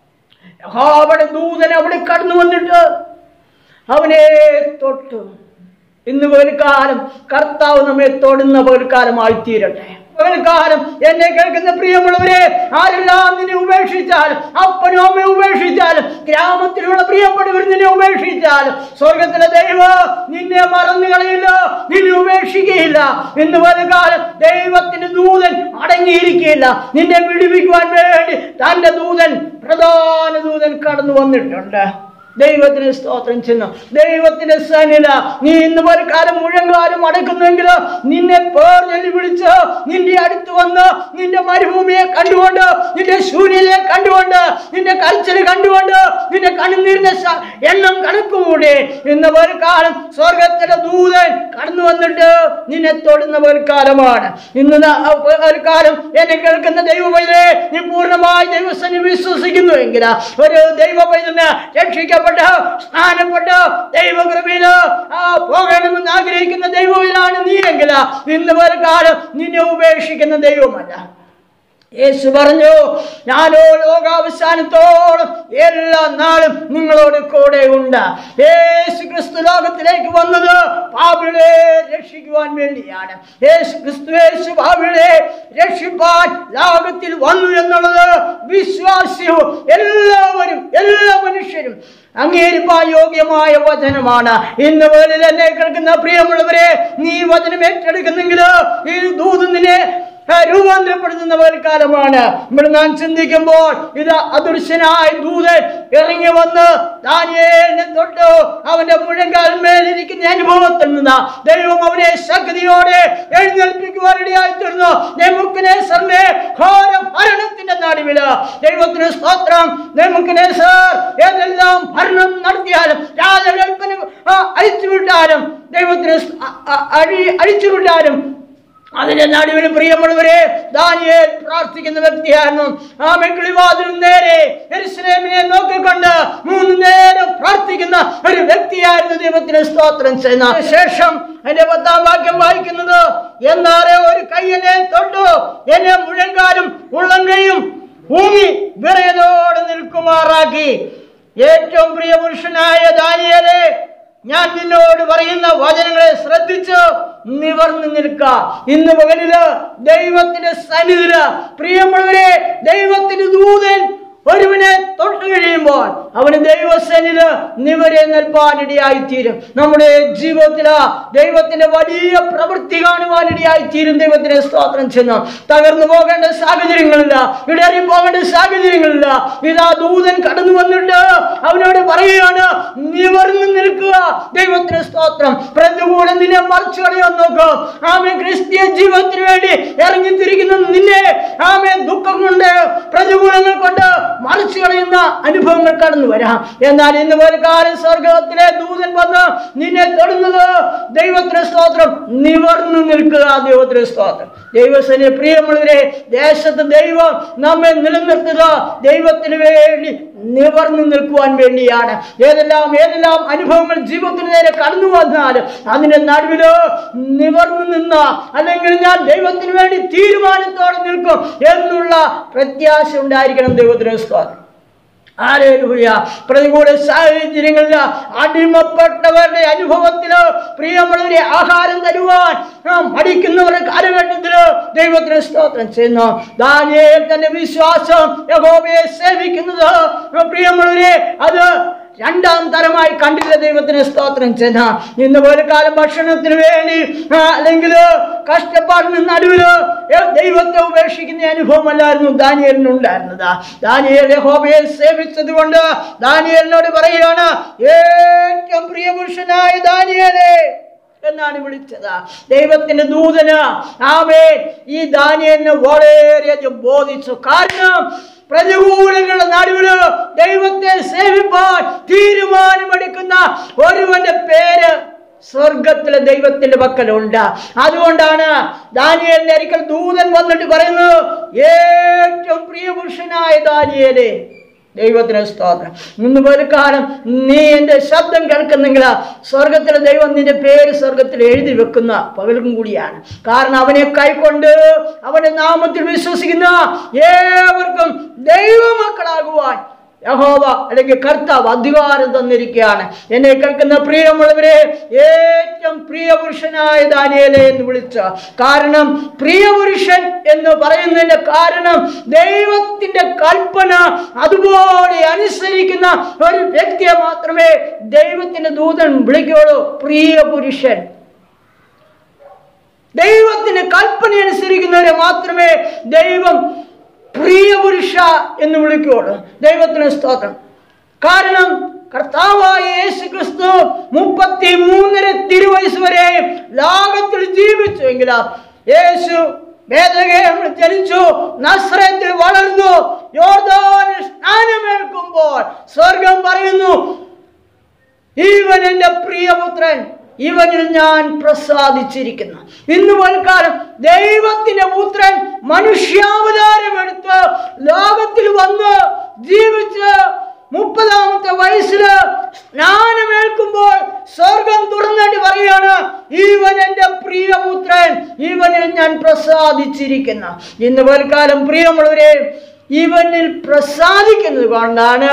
യഹോവയുടെ ദൂതൻ അവിടെ കടന്നു വന്നിട്ട് അവനെ തൊട്ടു ഇന്ന് ഒരു കാലം കർത്താവ് നമ്മെ തൊടുന്ന ഒരു കാലമായി തീരട്ടെ ഒരു കാലം എന്നെ കേൾക്കുന്ന പ്രിയമുള്ളവരെ ആരെല്ലാം നിന്നെ ഉപേക്ഷിച്ചാലും അപ്പനും അമ്മയും ഉപേക്ഷിച്ചാലും ഗ്രാമത്തിലുള്ള പ്രിയപ്പെട്ടവർ നിന്നെ ഉപേക്ഷിച്ചാലും സ്വർഗത്തിലെ ദൈവം നിന്നെ മറന്നു കളയില്ല നിന്നെ ഉപേക്ഷിക്കുകയില്ല ഇന്ന് ഒരു കാലം ദൈവത്തിന്റെ ദൂതൻ അടങ്ങിയിരിക്കുകയില്ല നിന്നെ വിടുവിക്കുവാൻ വേണ്ടി തന്റെ ദൂതൻ പ്രധാന ദൂതൻ കടന്നു വന്നിട്ടുണ്ട് ദൈവത്തിന് സ്തോത്രം ചെന്നു ദൈവത്തിന്റെ സന്നിധ നീ ഇന്ന് ഒരു കാലം മുഴങ്കാലം അടക്കുന്നെങ്കിൽ നിന്നെ പേർ ചൊല്ലി വിളിച്ച് നിന്റെ അടുത്ത് വന്ന് നിന്റെ മരുഭൂമിയെ കണ്ടുകൊണ്ട് നിന്റെ ശൂന്യതയെ കണ്ടുകൊണ്ട് നിന്റെ കരച്ചിൽ കണ്ടുകൊണ്ട് നിന്റെ കണ്ണുനീരിന്റെ സ- എണ്ണം കണക്കുകൂടി ഇന്ന് ഒരു കാലം സ്വർഗത്തിലെ ദൂതൻ കടന്നു വന്നിട്ട് നിന്നെ തൊടുന്ന ഒരു കാലമാണ് ഇന്ന് ന- ഒരു കാലം എന്നെ കേൾക്കുന്ന ദൈവമൈതേ നീ പൂർണ്ണമായി ദൈവസനെ വിശ്വസിക്കുന്നു എങ്കിൽ ഒരു ദൈവമൈതന് രക്ഷിക്കപ്പെട്ട സ്നാനപ്പെട്ട ദൈവകൃപയില് ആ പോകണമെന്ന് ആഗ്രഹിക്കുന്ന ദൈവമിലാണ് നീ എങ്കിൽ ഇന്ന് ഒരു കാലം നിന്നെ ഉപേക്ഷിക്കുന്ന ദൈവമല്ല യേശു പറഞ്ഞു ഞാനോ ലോകാവസാനത്തോളം എല്ലാ നാളും നിങ്ങളോട് കൂടെ ഉണ്ട് യേശു ക്രിസ്തു ലോകത്തിലേക്ക് വന്നത് പാപികളെ രക്ഷിക്കുവാൻ വേണ്ടിയാണ് യേശു ക്രിസ്തു യേശു പാപികളെ രക്ഷിപ്പാൻ ലോകത്തിൽ വന്നു എന്നുള്ളത് വിശ്വാസ്യവും എല്ലാവരും എല്ലാ മനുഷ്യരും അംഗീകരിപ്പാൻ യോഗ്യമായ വചനമാണ് ഇന്ന് വേളിൽ എന്നെ കേൾക്കുന്ന പ്രിയമുള്ളവരെ നീ ഈ വചനം ഏറ്റെടുക്കുന്നെങ്കിൽ ഈ ദൂതനെ രൂപാന്തരപ്പെടുത്തുന്ന ഒരു കാലമാണ് ഇവിടെ നാം ചിന്തിക്കുമ്പോൾ ഇത് അദൃശ്യനായ ദൂതൻ ഇറങ്ങി വന്ന് ദാനിയേലിനെ തൊട്ട് അവന്റെ മുഴങ്കാൽമേലിരിക്കുന്ന അനുഭവത്തിൽ നിന്ന് ദൈവം അവനെ ശക്തിയോടെ എഴുന്നേൽപ്പിക്കുവാനിടയായി തീർന്നു നെമുക്കിനേസറിന്റെ ഘോര ഭരണത്തിന്റെ നടുവില് ദൈവത്തിന് സ്തോത്രം നെമുക്കിനേസർ ഏതെല്ലാം ഭരണം നടത്തിയാലും രാജകൽപ്പന ആ, അഴിച്ചുവിട്ടാലും ദൈവത്തിന് സ്- അ- അ- അഴി അഴിച്ചുവിട്ടാലും അതിന്റെ നടുവിൽ പ്രിയമുള്ളവരെ ദാനിയേൽ പ്രാർത്ഥിക്കുന്ന വ്യക്തിയായിരുന്നു ആ മെക്കിളിവാതിൽ നേരെ എരുസലേമിനെ നോക്കിക്കൊണ്ട് മൂന്ന് നേരം പ്രാർത്ഥിക്കുന്ന ഒരു വ്യക്തിയായിരുന്നു ദൈവത്തിന് സ്തോത്രം ചെയ്യുന്ന ശേഷം എന്റെ പത്താം വാക്യം വായിക്കുന്നത് എന്നാറെ ഒരു കൈ എന്നെ തൊട്ടു എന്നെ മുഴങ്കാലും ഉള്ളങ്കയും ഊങ്ങി വിറയതോടെ നിൽക്കുമാറാക്കി ഏറ്റവും പ്രിയ പുരുഷനായ ദാനിയേലെ ഞാൻ നിന്നോട് പറയുന്ന വചനങ്ങളെ ശ്രദ്ധിച്ച് നിവർന്നു നിൽക്ക ഇന്ന് പകലില് ദൈവത്തിന്റെ സന്നിധില് പ്രിയമുള്ളവരെ ദൈവത്തിന്റെ ദൂതൻ ഒരുവനെ തൊട്ട് കഴിയുമ്പോൾ അവന് ദൈവസനില് നിവരെ നൽകാനിടയായി തീരും നമ്മുടെ ജീവിതത്തില് ദൈവത്തിന്റെ വലിയ പ്രവൃത്തി കാണുവാനിടയായി തീരും ദൈവത്തിന് സ്തോത്രം ചെന്ന് തകർന്നു പോകേണ്ട സാഹചര്യങ്ങളില്ല ഇടറി പോകേണ്ട സാഹചര്യങ്ങളില്ല ഇതാ ദൂതൻ കടന്നു വന്നിട്ട് അവനോട് പറയുകയാണ് നിവർന്നു നിൽക്കുക ദൈവത്തിന് സ്തോത്രം പ്രതികൂലം നിന്നെ മറിച്ചു കളയാൻ നോക്കും ആമേ ക്രിസ്തീയ ജീവിതത്തിന് വേണ്ടി ഇറങ്ങിത്തിരിക്കുന്ന നിന്നെ ആമേ ദുഃഖം കൊണ്ട് പ്രതികൂലങ്ങൾ കൊണ്ട് മറിച്ചു കളയുന്ന അനുഭവങ്ങൾ കടന്നു വരാം എന്നാൽ ഇന്ന് ഒരു കാലം സ്വർഗത്തിലെ ദൂതൻ വന്ന് നിന്നെ തൊടുന്നത് ദൈവത്തിന് സ്തോത്രം നിവർന്നു നിൽക്കുക ദൈവത്തിന് സ്തോത്രം ദൈവസനെ പ്രിയമുള്ളവരെ ദേശത്ത് ദൈവം നമ്മെ നിലനിർത്തുക ദൈവത്തിന് വേണ്ടി നിവർന്നു നിൽക്കുവാൻ വേണ്ടിയാണ് ഏതെല്ലാം ഏതെല്ലാം അനുഭവങ്ങൾ ജീവിതത്തിന് നേരെ കടന്നു വന്നാലും അതിന്റെ നടുവില് നിവർന്നു നിന്ന അല്ലെങ്കിൽ ഞാൻ ദൈവത്തിന് വേണ്ടി തീരുമാനത്തോടെ നിൽക്കും എന്നുള്ള പ്രത്യാശ ഉണ്ടായിരിക്കണം ദൈവത്തിന് സ്തോത്രം ആരേലൂയ പ്രതികൂല സാഹചര്യങ്ങളിൽ അടിമപ്പെട്ടവരുടെ അനുഭവത്തില് പ്രിയമുള്ളവരെ ആഹാരം തരുവാൻ ആ, മടിക്കുന്നവരുടെ കാലഘട്ടത്തില് ദൈവത്തിന് സ്തോത്രം ചെയ്യുന്നു ദാനിയേൽ തന്റെ വിശ്വാസം യഹോവയെ സേവിക്കുന്നത് പ്രിയമുള്ളവരെ അത് രണ്ടാം തരമായി കണ്ടില്ല ദൈവത്തിന് സ്തോത്രം ചെന്ന ഇന്ന് ഒരു കാലം ഭക്ഷണത്തിന് വേണ്ടി ആ, അല്ലെങ്കിൽ കഷ്ടപ്പാടിന് നടുവില് ഏ, ദൈവത്തെ ഉപേക്ഷിക്കുന്ന അനുഭവമല്ലായിരുന്നു ദാനിയലിനുണ്ടായിരുന്നത് ദാനിയൽ യഹോവയെ സേവിച്ചത് കൊണ്ട് ദാനിയലിനോട് പറയുകയാണ് ഏറ്റവും പ്രിയപുരുഷനായ ദാനിയലേ എന്നാണ് വിളിച്ചത് ദൈവത്തിന്റെ ദൂതന് ആമേ ഈ ദാനിയലിനെ വളരെയധികം ബോധിച്ചു കാരണം പ്രതികൂലങ്ങളുടെ നടുവില് ദൈവത്തെ സേവിപ്പാൻ തീരുമാനമെടുക്കുന്ന ഒരുവന്റെ പേര് സ്വർഗത്തിലെ ദൈവത്തിന്റെ പക്കലുണ്ട് അതുകൊണ്ടാണ് ദാനിയലിന്റെ ഒരിക്കൽ ദൂതൻ വന്നിട്ട് പറയുന്നത് ഏറ്റവും പ്രിയപുരുഷനായ ദാനിയലേ ദൈവത്തിന് സ്തോത്രം ഇന്ന് ഒരു കാലം നീ എൻ്റെ ശബ്ദം കേൾക്കുന്നെങ്കിൽ സ്വർഗത്തിലെ ദൈവം നിന്റെ പേര് സ്വർഗത്തിൽ എഴുതി വെക്കുന്ന പകലും കൂടിയാണ് കാരണം അവനെ കൈക്കൊണ്ട് അവന്റെ നാമത്തിൽ വിശ്വസിക്കുന്ന ഏവർക്കും ദൈവമക്കളാകുവാൻ യഹോവ അല്ലെങ്കിൽ കർത്താവ് അധികാരം തന്നിരിക്കുകയാണ് എന്നെ കേൾക്കുന്ന പ്രിയമുള്ളവരെ ഏറ്റവും പ്രിയപുരുഷനായ ദാനിയേലെ എന്ന് വിളിച്ച കാരണം പ്രിയപുരുഷൻ എന്ന് പറയുന്നതിന്റെ കാരണം ദൈവത്തിന്റെ കൽപ്പന അതുപോലെ അനുസരിക്കുന്ന ഒരു വ്യക്തിയെ മാത്രമേ ദൈവത്തിന്റെ ദൂതൻ വിളിക്കുകയുള്ളൂ പ്രിയപുരുഷൻ ദൈവത്തിന്റെ കൽപ്പന അനുസരിക്കുന്നവരെ മാത്രമേ ദൈവം പ്രിയപുരുഷ എന്ന് വിളിക്കുകയുള്ളൂ ദൈവത്തിന് സ്തോത്രം കാരണം കർത്താവായ യേശു ക്രിസ്തു മുപ്പത്തി മൂന്നര തിരുവയസ് വരെ ലോകത്തിൽ ജീവിച്ചു എങ്കിൽ യേശു വേദകേമിൽ ജനിച്ചു നസ്രത്തിൽ വളർന്നു യോർദാനിൽ സ്നാനമേൽക്കുമ്പോൾ സ്വർഗം പറയുന്നു ഇവൻ എൻ്റെ പ്രിയപുത്രൻ ഇവനിൽ ഞാൻ പ്രസാദിച്ചിരിക്കുന്നു ഇന്ന് കാലം ദൈവത്തിന്റെ പുത്രൻ മനുഷ്യാവതാരമെടുത്ത് ലോകത്തിൽ വന്ന് ജീവിച്ച് മുപ്പതാമത്തെ വയസ്സില് സ്നാനമേൽക്കുമ്പോൾ സ്വർഗം തുറന്നിട്ട് പറയാണ് ഇവൻ എൻ്റെ പ്രിയപുത്രൻ ഇവനിൽ ഞാൻ പ്രസാദിച്ചിരിക്കുന്നു ഇന്ന് കാലം പ്രിയമുള്ളവരെ ഇവനിൽ പ്രസാദിക്കുന്നത് കൊണ്ടാണ്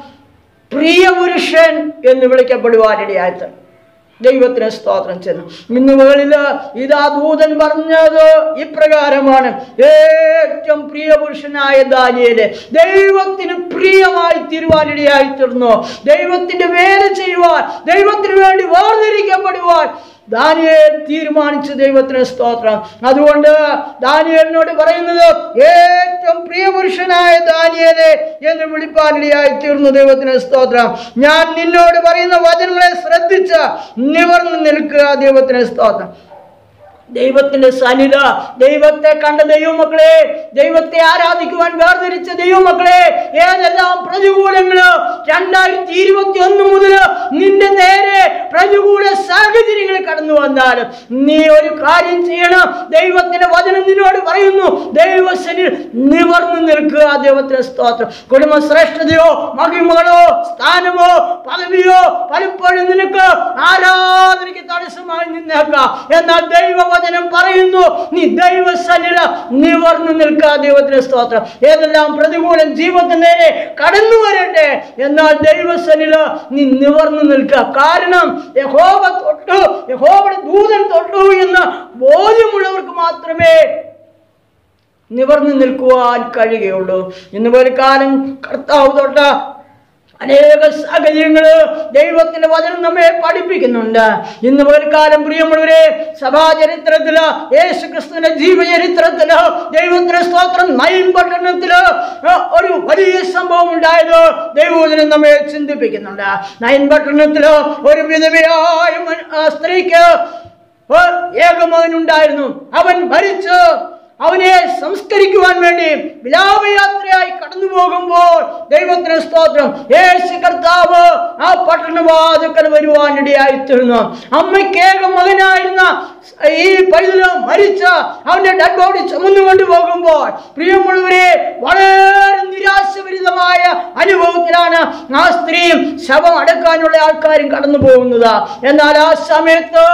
പ്രിയപുരുഷൻ എന്ന് വിളിക്കപ്പെടുവാനിടയായത് ദൈവത്തിന് സ്തോത്രം ചെന്നു ഇന്ന് മുകളില് ഇതാ ദൂതൻ പറഞ്ഞത് ഇപ്രകാരമാണ് ഏറ്റവും പ്രിയപുരുഷനായ ദാനിയേല് ദൈവത്തിന് പ്രിയമായി തീരുവാനിടയായി തീർന്നു ദൈവത്തിന്റെ വേല ചെയ്യുവാൻ ദൈവത്തിന് വേണ്ടി വേർതിരിക്കപ്പെടുവാൻ ദാനിയേൽ തീരുമാനിച്ചു ദൈവത്തിന് സ്തോത്രം അതുകൊണ്ട് ദാനിയേലിനോട് പറയുന്നത് ഏറ്റവും പ്രിയപുരുഷനായ ദാനിയേലെ എന്ന് വിളിപ്പാനിടയായി തീർന്നു ദൈവത്തിന് സ്തോത്രം ഞാൻ നിന്നോട് പറയുന്ന വചനങ്ങളെ ശ്രദ്ധിച്ച് നിവർന്നു നിൽക്കുക ദൈവത്തിന് സ്തോത്രം ദൈവത്തിന്റെ സന്നിധ ദൈവത്തെ കണ്ട ദൈവമക്കളെ ദൈവത്തെ ആരാധിക്കുവാൻ വേർതിരിച്ച ദൈവമക്കളെ ഏതെല്ലാം പ്രതികൂലങ്ങള് രണ്ടായിരത്തി ഇരുപത്തി ഒന്ന് മുതൽ നിന്റെ നേരെ പ്രതികൂല സാഹചര്യങ്ങൾ കടന്നു വന്നാലും നീ ഒരു കാര്യം ചെയ്യണം ദൈവത്തിന്റെ വചനം നിന്നോട് പറയുന്നു ദൈവസനിൽ നിവർന്നു നിൽക്കുക ദൈവത്തിന്റെ സ്തോത്രം കുടുംബ ശ്രേഷ്ഠതയോ മഹിമകളോ സ്ഥാനമോ പദവിയോ പലപ്പോഴും നിനക്ക് ആരാധനയ്ക്ക് തടസ്സമായി നിന്നേക്കാം എന്നാൽ ദൈവവചനം പറയുന്നു നീ ദൈവസനില നിവർന്നു നിൽക്കുക ദൈവത്തിന്റെ സ്തോത്രം ഏതെല്ലാം പ്രതികൂലം ജീവിതത്തിന് നേരെ കടന്നു വരട്ടെ എന്നാൽ ദൈവസനില നീ നിവർന്നു നിൽക്കുക കാരണം യഹോവ തൊട്ടു യഹോവയുടെ ദൂതൻ തൊട്ടു എന്ന് ബോധ്യമുള്ളവർക്ക് മാത്രമേ നിവർന്നു നിൽക്കുവാൻ കഴിയുകയുള്ളൂ ഇന്ന് ഒരു കാലം കർത്താവ് തൊട്ട അനേക സാഹചര്യങ്ങള് ദൈവത്തിന്റെ വചനം നമ്മെ പഠിപ്പിക്കുന്നുണ്ട് ഇന്ന് ഒരു കാലം പ്രിയമുള്ളവരെ സഭാചരിത്രത്തില് യേശു ക്രിസ്തുവിന്റെ ജീവചരിത്രത്തില് ദൈവത്തിന്റെ സ്തോത്രം നയം പട്ടണത്തില് ഒരു വലിയ സംഭവം ഉണ്ടായത് ദൈവവചനം നമ്മെ ചിന്തിപ്പിക്കുന്നുണ്ട് നയൻ പട്ടണത്തില് ഒരു വിധവയായ മൻ- ആ സ്ത്രീക്ക് ഒരു ഏകമകനുണ്ടായിരുന്നു അവൻ ഭരിച്ച് അവനെ സംസ്കരിക്കുവാൻ വേണ്ടി വിലാപയാത്രയായി കടന്നു പോകുമ്പോൾ ദൈവത്തിന് സ്തോത്രം യേശു കർത്താവ് ആ പട്ടണവാതുക്കൽ വരുവാനിടയായി തീർന്നു അമ്മയ്ക്കേക മകനായിരുന്ന ഈ പൈതല് മരിച്ച അവന്റെ ഡെഡ് ബോഡി ചുമന്നുകൊണ്ട് പോകുമ്പോൾ പ്രിയമുള്ളവരെ വളരെ നിരാശഭരിതമായ അനുഭവത്തിലാണ് ആ സ്ത്രീയും ശവം അടക്കാനുള്ള ആൾക്കാരും കടന്നു പോകുന്നത് എന്നാൽ ആ സമയത്ത്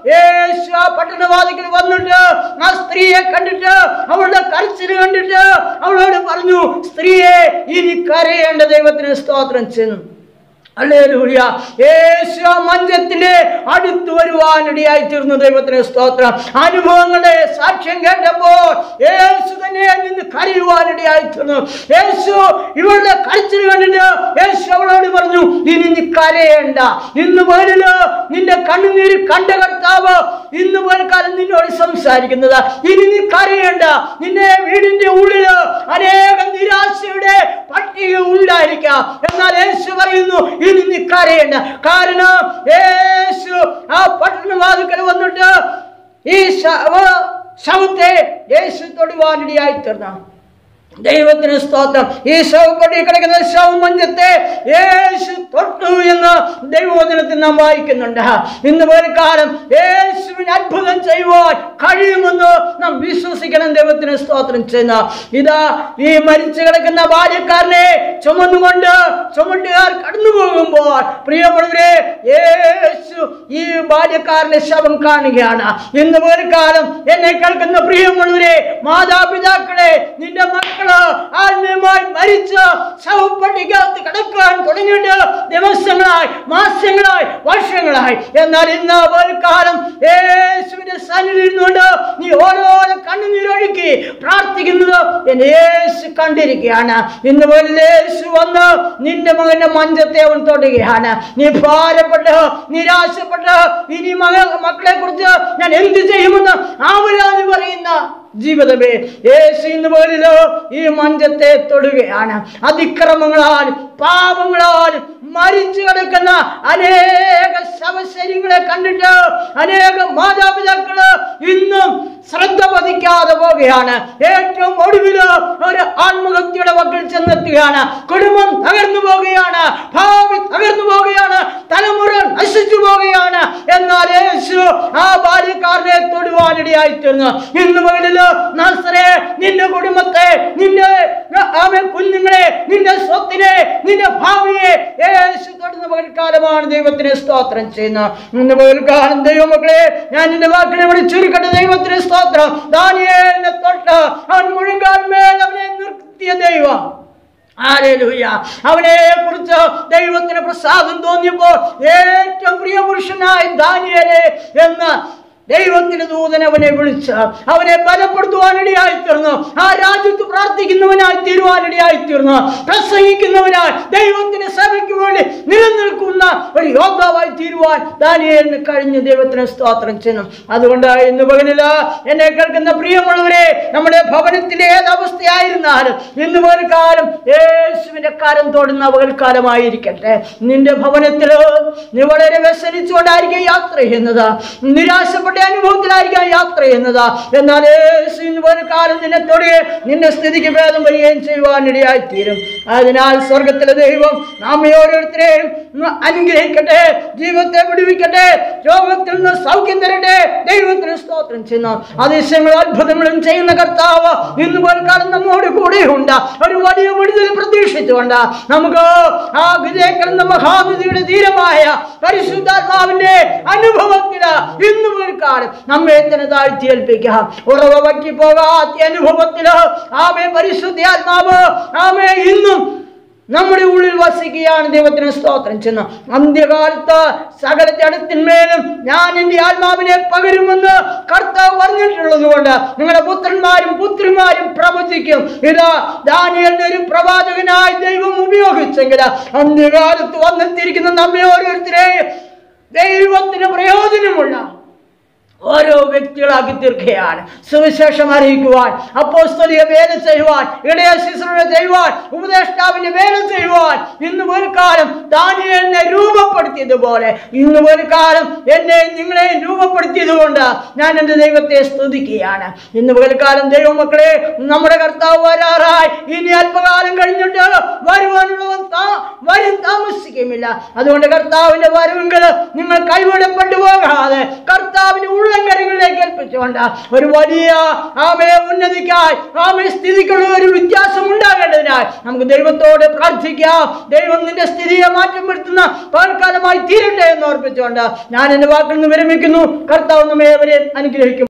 യേശു ആ പട്ടണവാദികൾ വന്നിട്ട് ആ സ്ത്രീയെ കണ്ടിട്ട് അവളുടെ കരച്ചിൽ കണ്ടിട്ട് അവളോട് പറഞ്ഞു സ്ത്രീയെ ഇനി കരയേണ്ട ദൈവത്തിന് സ്തോത്രം ചെന്നു ഹല്ലേലൂയ. യേശു ആ മഞ്ചത്തിന്റെ അടുത്ത് വരുവാനിടയായി തീർന്നു ദൈവത്തിന് സ്തോത്രം അനുഭവങ്ങളുടെ സാക്ഷ്യം കേട്ടപ്പോൾ യേശു തന്നെ നിന്ന് കരയുവാനിടയായി തീർന്നു യേശു ഇവളുടെ കരച്ചിൽ കണ്ടിട്ട് യേശു അവളോട് പറഞ്ഞു ഇനി നീ കരയേണ്ട ഇന്ന് പോലില് നിന്റെ കണ്ണുനീര് കണ്ട കർത്താവ് ഇന്ന് പോലെ കാലം നിന്നോട് സംസാരിക്കുന്നത് ഇനി നീ കരയേണ്ട നിന്റെ വീടിന്റെ ഉള്ളില് അനേകം നിരാശയുടെ പട്ടിക ഉണ്ടായിരിക്കാം എന്നാൽ യേശു പറയുന്നു ഇനി നീ കരയേണ്ട കാരണം യേശു ആ പട്ടണവാതിക്കൽ വന്നിട്ട് ഈ ശവ ശവത്തെ യേശു തൊടുവാനിടയായി തീർന്ന ദൈവത്തിന് സ്തോത്രം ഈ ശവപ്പെട്ടി കിടക്കുന്ന ശവമഞ്ചത്തെ യേശു തൊട്ടു എന്ന് ദൈവവചനത്തിൽ നാം വായിക്കുന്നുണ്ട് ഇന്ന് ഒരു കാലം യേശുവിന് അത്ഭുതം ചെയ്യുവാൻ കഴിയുമെന്ന് നാം വിശ്വസിക്കണം ദൈവത്തിന് സ്തോത്രം ചെയ്യുന്ന ഇതാ ഈ മരിച്ചു കിടക്കുന്ന ബാല്യക്കാരനെ ചുമന്നുകൊണ്ട് ചുമട്ടുകാർ കടന്നു പോകുമ്പോൾ പ്രിയമുള്ളവരെ യേശു ഈ ബാല്യക്കാരന്റെ ശവം കാണുകയാണ് ഇന്ന് ഒരു കാലം എന്നെ കേൾക്കുന്ന പ്രിയമുള്ളവരെ മാതാപിതാക്കളെ നിന്റെ മക്കള് ആത്മീയമായി മരിച്ച ശവപ്പട്ടികത്ത് കിടക്കാൻ തുടങ്ങിയിട്ട് ദിവസങ്ങളായി മാസങ്ങളായി വർഷങ്ങളായി എന്നാൽ ഇന്ന് ഒരു കാലം യേശുവിന്റെ സന്നിധിയിൽ നിന്നുകൊണ്ട് നീ ഓരോരോ കണ്ണുനീരൊഴുക്കി പ്രാർത്ഥിക്കുന്നത് എന്നെ യേശു കണ്ടിരിക്കുകയാണ് ഇന്ന് പോലെ യേശു വന്ന് നിന്റെ മകന്റെ മഞ്ചത്തെ അവൻ തൊടുകയാണ് നീ ഭാരപ്പെട്ട് നിരാശപ്പെട്ട് ഇനി മക മക്കളെ കുറിച്ച് ഞാൻ എന്ത് ചെയ്യുമെന്ന് ആവലാതി പറയുന്ന ജീവിതമേ യേശു ഇന്ന് പോലിലോ ഈ മഞ്ചത്തെ തൊടുകയാണ് അതിക്രമങ്ങളാൽ പാപങ്ങളാൽ മരിച്ചു കിടക്കുന്ന അനേക ശവശരീരങ്ങളെ കണ്ടിട്ട് അനേക മാതാപിതാക്കള് ഇന്നും ശ്രദ്ധ പതിക്കാതെ പോവുകയാണ് ഏറ്റവും ഒടുവില് ഒരു ആത്മഹത്യയുടെ വക്കിൽ ചെന്നെത്തുകയാണ് കുടുംബം തകർന്നു പോവുകയാണ് ഭാവി തകർന്നു പോവുകയാണ് തലമുറ നശിച്ചു പോവുകയാണ് എന്നാൽ യേശു ആ ബാല്യക്കാരനെ തൊടുവാനിടയായി തീർന്നു ഇന്ന് മുകളില് നസ്രേ നിന്റെ കുടുംബത്തെ നിന്റെ അവൻ കുഞ്ഞുങ്ങളെ നിന്റെ സ്വത്തിനെ നിന്റെ ഭാവിയെ യേശു തൊടുന്ന പകൽക്കാലമാണ് ദൈവത്തിന് സ്തോത്രം ചെയ്യുന്നത് ഇന്ന് പകൽക്കാലം ദൈവമക്കളെ ഞാൻ നിന്റെ വാക്കിനെ ഇവിടെ ചുരുക്കട്ടെ ദൈവത്തിന് സ്തോത്രം ദാനിയേലിനെ തൊട്ട് അവൻ മുഴുകാൽ മേൽ അവനെ നിർത്തിയ ദൈവം ഹല്ലേലൂയ. അവനെ കുറിച്ച് ദൈവത്തിന് പ്രസാദം തോന്നിയപ്പോൾ ഏറ്റവും പ്രിയ പുരുഷനായ ദാനിയേലെ എന്ന് ദൈവത്തിന്റെ ദൂതൻ അവനെ വിളിച്ച് അവനെ ബലപ്പെടുത്തുവാനിടയായി തീർന്നു ആ രാജ്യത്ത് പ്രാർത്ഥിക്കുന്നവനായി തീരുവാനിടയായി തീർന്നു പ്രസംഗിക്കുന്നവനായി ദൈവത്തിന്റെ സഭയ്ക്ക് വേണ്ടി നിലനിൽക്കുന്ന ഒരു യോദ്ധാവായി തീരുവാൻ ദാനിയേലിന് കഴിഞ്ഞു ദൈവത്തിന് സ്തോത്രം ചെയ്യുന്നു അതുകൊണ്ട് ഇന്ന് പകലില് എന്നെ കേൾക്കുന്ന പ്രിയമുള്ളവരെ നമ്മുടെ ഭവനത്തിലെ ഏത് അവസ്ഥയായിരുന്നാലും ഇന്ന് ഒരു കാലം യേശുവിന്റെ കാലം തൊടുന്ന പകൽക്കാലമായിരിക്കട്ടെ നിന്റെ ഭവനത്തില് നീ വളരെ വ്യസനിച്ചുകൊണ്ടായിരിക്കും യാത്ര ചെയ്യുന്നത് നിരാശപ്പെട്ട അനുഭവത്തിലായിരിക്കാം യാത്ര ചെയ്യുന്നത് എന്നാൽ യേശു ഇന്ന് ഒരു കാലം നിന്നെ തൊടുകയെ നിന്റെ സ്ഥിതിക്ക് ഭേദം വരികയും ചെയ്യുവാനിടയായി തീരും അതിനാൽ സ്വർഗത്തിലെ ദൈവം നാം ഓരോരുത്തരെയും അനുഗ്രഹിക്കട്ടെ ജീവിതത്തെ വിടുവിക്കട്ടെ രോഗത്തിൽ നിന്ന് സൗഖ്യം തരട്ടെ ദൈവത്തിന് സ്തോത്രം ചെയ്യുന്നു അതിശയങ്ങളും അത്ഭുതങ്ങളും ചെയ്യുന്ന കർത്താവ് ഇന്ന് ഒരു കാലം നമ്മോട് കൂടെയുണ്ട് ഒരു വലിയ വിടുതൽ പ്രതീക്ഷിച്ചുകൊണ്ട് നമുക്ക് ആ വിജയക്കിടന്ന മഹാനദിയുടെ ധീരമായ പരിശുദ്ധാത്മാവിന്റെ അനുഭവത്തിന് ഇന്ന് ഒരു കാലം നമ്മെ തന്നെ താഴ്ത്തി ഏൽപ്പിക്കാം ഉറവ പറ്റി പോകാത്ത അനുഭവത്തില് ആമേ പരിശുദ്ധാത്മാവ് ആമേ ഇന്നും നമ്മുടെ ഉള്ളിൽ വസിക്കുകയാണ് ദൈവത്തിന് സ്തോത്രം ചെന്ന് അന്ത്യകാലത്ത് സകല ജഡത്തിന്മേലും ഞാൻ എൻ്റെ ആത്മാവിനെ പകരുമെന്ന് കർത്താവ് പറഞ്ഞിട്ടുള്ളത് കൊണ്ട് നിങ്ങളുടെ പുത്രന്മാരും പുത്രിമാരും പ്രവചിക്കും ഇതാ ദാനിയലിനെ ഒരു പ്രവാചകനായി ദൈവം ഉപയോഗിച്ചെങ്കിൽ അന്ത്യകാലത്ത് വന്നെത്തിയിരിക്കുന്ന നമ്മെ ഓരോരുത്തരെയും ദൈവത്തിന് പ്രയോജനമുള്ള ഓരോ വ്യക്തികളാക്കി തീർക്കുകയാണ് സുവിശേഷം അറിയിക്കുവാൻ അപ്പോസ്തലിക വേല ചെയ്യുവാൻ ഇടയ ശിശുര ചെയ്യുവാൻ ഉപദേഷ്ടാവിന്റെ വേല ചെയ്യുവാൻ ഇന്ന് ഒരു കാലം ദാനിയേലിനെ രൂപപ്പെടുത്തിയതുപോലെ ഇന്ന് ഒരു കാലം എന്നെ നിങ്ങളെ രൂപപ്പെടുത്തിയതുകൊണ്ട് ഞാൻ എൻ്റെ ദൈവത്തെ സ്തുതിക്കുകയാണ് ഇന്ന് ഒരു കാലം ദൈവമക്കളെ നമ്മുടെ കർത്താവ് വരാറായി ഇനി അല്പകാലം കഴിഞ്ഞിട്ട് വരുവാനുള്ളവൻ താ- വരും താമസിക്കുമില്ല അതുകൊണ്ട് കർത്താവിന്റെ വരവെങ്കിൽ നിങ്ങൾ കൈവിടപ്പെട്ടു പോകാതെ കർത്താവിന്റെ ഉള്ളങ്കരങ്ങളിലേക്ക് ഏൽപ്പിച്ചുകൊണ്ട് ഒരു വലിയ ആമയെ ഉന്നതിക്കായി ആമയെ സ്ഥിതിക്കുള്ള ഒരു വ്യത്യാസം ഉണ്ടാകേണ്ടതിനാൽ നമുക്ക് ദൈവത്തോട് പ്രാർത്ഥിക്കാം ദൈവം നിന്റെ സ്ഥിതിയെ മാറ്റം വരുത്തുന്ന പകൽക്കാലമായി തീരട്ടെ എന്ന് ഓർപ്പിച്ചുകൊണ്ട് ഞാൻ എന്റെ വാക്കിൽ നിന്ന് വിരമിക്കുന്നു കർത്താവ് നമ്മെ ഏവരെയും അനുഗ്രഹിക്കും